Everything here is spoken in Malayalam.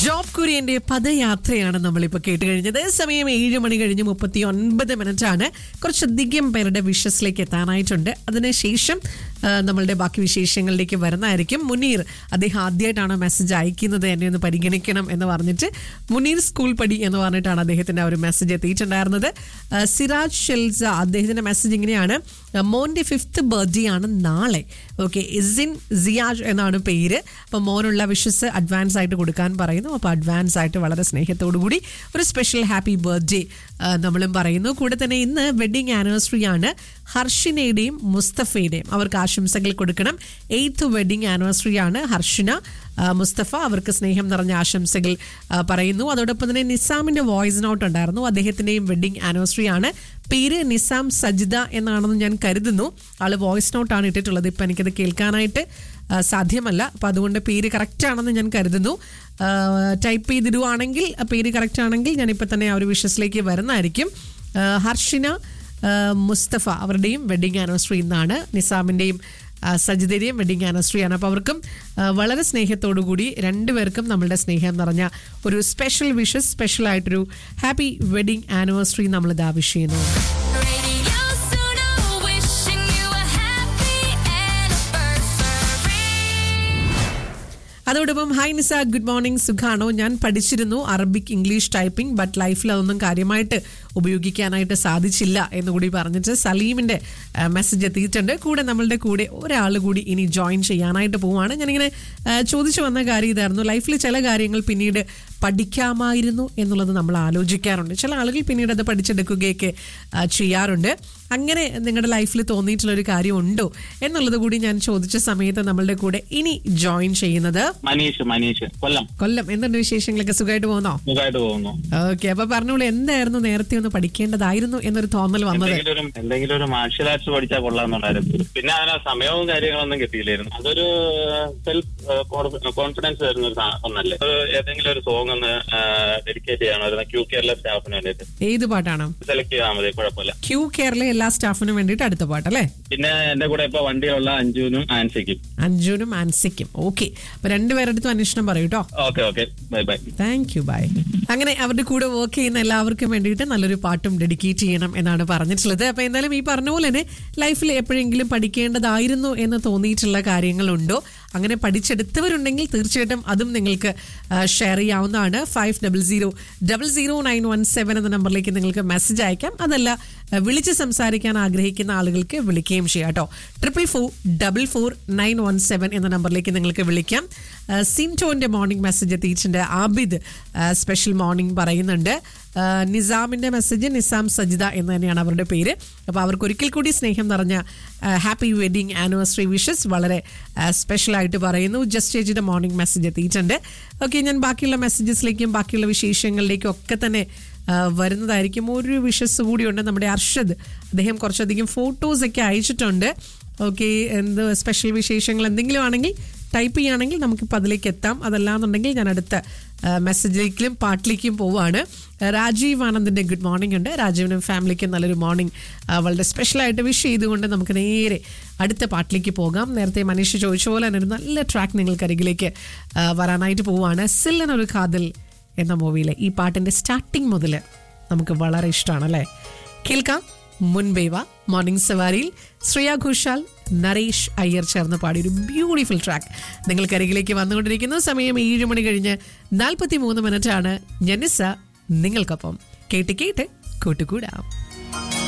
ജോബ് കുര്യന്റെ പദയാത്രയാണ് നമ്മളിപ്പോൾ കേട്ട് കഴിഞ്ഞത് സമയം ഏഴ് മണി കഴിഞ്ഞ് മുപ്പത്തി ഒൻപത് മിനിറ്റ് ആണ് കുറച്ചധികം പേരുടെ വിഷസിലേക്ക് എത്താനായിട്ടുണ്ട് അതിനുശേഷം ആ, നമ്മളുടെ ബാക്കി വിശേഷങ്ങളിലേക്ക് വരുന്നതായിരിക്കും മുനീർ അദ്ദേഹം ആദ്യമായിട്ടാണ് മെസ്സേജ് അയക്കുന്നത് എന്നെ ഒന്ന് പരിഗണിക്കണം എന്ന് പറഞ്ഞിട്ട് മുനീർ സ്കൂൾ പടി എന്ന് പറഞ്ഞിട്ടാണ് അദ്ദേഹത്തിന്റെ ആ ഒരു മെസ്സേജ് എത്തിയിട്ടുണ്ടായിരുന്നത് ആ, സിറാജ് ഷെൽസ അദ്ദേഹത്തിന്റെ മെസ്സേജ് ഇങ്ങനെയാണ് ആ, മോന്റെ ഫിഫ്ത്ത് ബർത്ത്ഡേ ആണ് നാളെ ഓക്കെ ഇസിൻ സിയാജ് എന്നാണ് പേര് അപ്പോൾ മോനുള്ള വിഷസ് അഡ്വാൻസ് ആയിട്ട് കൊടുക്കാൻ പറയുന്നു അപ്പോൾ അഡ്വാൻസ് ആയിട്ട് വളരെ സ്നേഹത്തോടു കൂടി ഒരു സ്പെഷ്യൽ ഹാപ്പി ബർത്ത്ഡേ നമ്മളും പറയുന്നു കൂടെ തന്നെ ഇന്ന് വെഡിങ് ആനിവേഴ്സറി ആണ് ഹർഷിനയുടെയും മുസ്തഫയുടെയും അവർക്ക് ആശംസകൾ കൊടുക്കണം എയ്ത്ത് വെഡിങ് ആനിവേഴ്സറി ആണ് ഹർഷിന ആ, മുസ്തഫ അവർക്ക് സ്നേഹം നിറഞ്ഞ ആശംസകൾ ആ, പറയുന്നു അതോടൊപ്പം തന്നെ നിസാമിന്റെ വോയിസ് നോട്ട് ഉണ്ടായിരുന്നു അദ്ദേഹത്തിന്റെയും വെഡിങ് ആനിവേഴ്സറി ആണ് പേര് നിസാം സജിദ എന്നാണെന്ന് ഞാൻ കരുതുന്നു ആള് വോയിസ് നോട്ടാണ് ഇട്ടിട്ടുള്ളത് ഇപ്പം എനിക്കത് കേൾക്കാനായിട്ട് ആ, സാധ്യമല്ല അപ്പം അതുകൊണ്ട് പേര് കറക്റ്റ് ആണെന്ന് ഞാൻ കരുതുന്നു ടൈപ്പ് ചെയ്തിടുവാണെങ്കിൽ ആ പേര് കറക്റ്റ് ആണെങ്കിൽ ഞാനിപ്പോൾ തന്നെ ആ ഒരു വിഷസിലേക്ക് വരുന്നതായിരിക്കും ആ, ഹർഷിന ആ, മുസ്തഫ അവരുടെയും വെഡിങ് ആനിവേഴ്സറി ഇന്നാണ് നിസാമിൻ്റെയും സജിതയുടെയും വെഡിങ് ആനിവേഴ്സറി ആണ് അപ്പോൾ അവർക്കും ആ, വളരെ സ്നേഹത്തോടു കൂടി രണ്ടുപേർക്കും നമ്മളുടെ സ്നേഹം നിറഞ്ഞ ഒരു സ്പെഷ്യൽ വിഷസ് സ്പെഷ്യൽ ആയിട്ടൊരു ഹാപ്പി വെഡിങ് ആനിവേഴ്സറി നമ്മൾ ഇത് ആവശ്യം ചെയ്യുന്നു Radio Suno, wishing you a happy anniversary. അതോടൊപ്പം ഹായ് നിസ ഗുഡ് മോർണിംഗ് സുഖാണോ ഞാൻ പഠിച്ചിരുന്നു അറബിക് ഇംഗ്ലീഷ് ടൈപ്പിംഗ് ബട്ട് ലൈഫിൽ അതൊന്നും കാര്യമായിട്ട് ഉപയോഗിക്കാനായിട്ട് സാധിച്ചില്ല എന്ന് കൂടി പറഞ്ഞിട്ട് സലീമിന്റെ മെസ്സേജ് എത്തിയിട്ടുണ്ട് കൂടെ നമ്മളുടെ കൂടെ ഒരാൾ കൂടി ഇനി ജോയിൻ ചെയ്യാനായിട്ട് പോവാണ് ഞാനിങ്ങനെ ആ, ചോദിച്ചു വന്ന കാര്യം ഇതായിരുന്നു ലൈഫിൽ ചില കാര്യങ്ങൾ പിന്നീട് പഠിക്കാമായിരുന്നു എന്നുള്ളത് നമ്മൾ ആലോചിക്കാറുണ്ട് ചില ആളുകൾ പിന്നീട് അത് പഠിച്ചെടുക്കുകയൊക്കെ ആ, ചെയ്യാറുണ്ട് അങ്ങനെ നിങ്ങളുടെ ലൈഫിൽ തോന്നിയിട്ടുള്ള ഒരു കാര്യം ഉണ്ടോ എന്നുള്ളത് കൂടി ഞാൻ ചോദിച്ച സമയത്ത് നമ്മളുടെ കൂടെ ഇനി ജോയിൻ ചെയ്യുന്നത് മനീഷ് മനീഷ് കൊല്ലം കൊല്ലം എന്തുണ്ട് വിശേഷങ്ങളൊക്കെ സുഖമായിട്ട് പോകുന്നോ സുഖമായിട്ട് പോകുന്നു ഓക്കെ അപ്പൊ പറഞ്ഞോളൂ എന്തായിരുന്നു നേരത്തെ ഒന്ന് പഠിക്കേണ്ടതായിരുന്നു എന്നൊരു തോന്നൽ വന്നത് എന്തെങ്കിലും ഒരു എന്തെങ്കിലും ഒരു മാർഷ്യൽ ആർട്സ് പഠിച്ചാൽ കൊള്ളാന്നുണ്ടായിരുന്നു പിന്നെ അതിന് സമയവും കാര്യങ്ങളൊന്നും കിട്ടിയില്ലായിരുന്നു അതൊരു സെൽഫ് കോൺഫിഡൻസ് തരുന്ന ഒരു സാ- ഒന്നല്ലേ ഒരു ഏതെങ്കിലും ഒരു സോങ് ഒന്ന് ഡെഡിക്കേറ്റ് ചെയ്യണമായിരുന്നു ക്യൂ കേരള സ്റ്റാഫിന് വേണ്ടിയിട്ട് ഏത് പാട്ടാണ് സെലക്ട് ചെയ്താൽ മതി കുഴപ്പമില്ല ക്യൂ കേരള എല്ലാ സ്റ്റാഫിനും വേണ്ടിയിട്ട് അടുത്ത പാട്ടല്ലേ പിന്നെ എന്റെ കൂടെ ഇപ്പൊ വണ്ടിയുള്ള അഞ്ജുനും ആൻസിക്കും അഞ്ജുനും ആൻസിക്കും ഓക്കെ അപ്പൊ രണ്ടുപേരുടെ അടുത്തും അന്വേഷണം പറയൂ കേട്ടോ okay okay bye bye thank you bye അങ്ങനെ അവരുടെ കൂടെ വർക്ക് ചെയ്യുന്ന എല്ലാവർക്കും വേണ്ടിയിട്ട് നല്ലൊരു പാട്ടും ഡെഡിക്കേറ്റ് ചെയ്യണം എന്നാണ് പറഞ്ഞിട്ടുള്ളത് അപ്പൊ എന്തായാലും ഈ പറഞ്ഞ പോലെ തന്നെ ലൈഫിൽ എപ്പോഴെങ്കിലും പഠിക്കേണ്ടതായിരുന്നു എന്ന് തോന്നിയിട്ടുള്ള കാര്യങ്ങളുണ്ടോ അങ്ങനെ പഠിച്ചെടുത്തവരുണ്ടെങ്കിൽ തീർച്ചയായിട്ടും അതും നിങ്ങൾക്ക് ഷെയർ ചെയ്യാവുന്നതാണ് five double zero double zero nine one seven എന്ന നമ്പറിലേക്ക് നിങ്ങൾക്ക് മെസ്സേജ് അയക്കാം അതല്ല ആ, വിളിച്ച് സംസാരിക്കാൻ ആഗ്രഹിക്കുന്ന ആളുകൾക്ക് വിളിക്കുകയും ചെയ്യാം കേട്ടോ triple four double four nine one seven എന്ന നമ്പറിലേക്ക് നിങ്ങൾക്ക് വിളിക്കാം ആ, സിൻറ്റോന്റെ മോർണിംഗ് മെസ്സേജ് എത്തിയിട്ടുണ്ട് ആബിദ് ആ, സ്പെഷ്യൽ മോർണിംഗ് പറയുന്നുണ്ട് ആ, നിസാമിന്റെ മെസ്സേജ് നിസാം സജിത എന്ന് തന്നെയാണ് അവരുടെ പേര് അപ്പോൾ അവർക്ക് ഒരിക്കൽ കൂടി സ്നേഹം നിറഞ്ഞ ഹാപ്പി വെഡിങ് ആനിവേഴ്സറി വിഷസ് വളരെ സ്പെഷ്യൽ ആയിട്ട് പറയുന്നു ജസ്റ്റ് ചേച്ചിയുടെ മോർണിംഗ് മെസ്സേജ് എത്തിയിട്ടുണ്ട് ഓക്കെ ഞാൻ ബാക്കിയുള്ള മെസ്സേജസിലേക്കും ബാക്കിയുള്ള വിശേഷങ്ങളിലേക്കും ഒക്കെ തന്നെ ആ, വരുന്നതായിരിക്കും ഒരു വിഷസ് കൂടിയുണ്ട് നമ്മുടെ അർഷദ് അദ്ദേഹം കുറച്ചധികം ഫോട്ടോസൊക്കെ അയച്ചിട്ടുണ്ട് ഓക്കെ എന്ത് സ്പെഷ്യൽ വിശേഷങ്ങൾ എന്തെങ്കിലും ആണെങ്കിൽ ടൈപ്പ് ചെയ്യുകയാണെങ്കിൽ നമുക്കിപ്പോൾ അതിലേക്ക് എത്താം അതല്ലാന്നുണ്ടെങ്കിൽ ഞാൻ അടുത്ത ആ, മെസ്സേജിലേക്കും പാട്ടിലേക്കും പോവാണ് രാജീവ് ആനന്ദിൻ്റെ ഗുഡ് മോർണിംഗ് ഉണ്ട് രാജീവിനും ഫാമിലിക്കും നല്ലൊരു മോർണിംഗ് വളരെ സ്പെഷ്യലായിട്ട് വിഷ് ചെയ്തുകൊണ്ട് നമുക്ക് നേരെ അടുത്ത പാട്ടിലേക്ക് പോകാം നേരത്തെ മനീഷ് ചോദിച്ച പോലെ തന്നെ ഒരു നല്ല ട്രാക്ക് നിങ്ങൾക്കരികിലേക്ക് ആ, വരാനായിട്ട് പോവാണ് സില്ലനൊരു കാതൽ എന്ന മൂവിയിലെ ഈ പാട്ടിൻ്റെ സ്റ്റാർട്ടിങ് മുതൽ നമുക്ക് വളരെ ഇഷ്ടമാണ് അല്ലേ കേൾക്കാം മുൻപേവ മോർണിംഗ് സവാരിയിൽ ശ്രേയ ഘോഷാൽ നരേഷ് അയ്യർ ചേർന്ന് പാടിയ ഒരു ബ്യൂട്ടിഫുൾ ട്രാക്ക് നിങ്ങൾക്കരികിലേക്ക് വന്നുകൊണ്ടിരിക്കുന്നു സമയം ഏഴ് മണി കഴിഞ്ഞ് നാൽപ്പത്തി മൂന്ന് മിനിറ്റാണ് ജനിസ നിങ്ങൾക്കൊപ്പം കേട്ട് കേട്ട് കൂട്ടുകൂടാം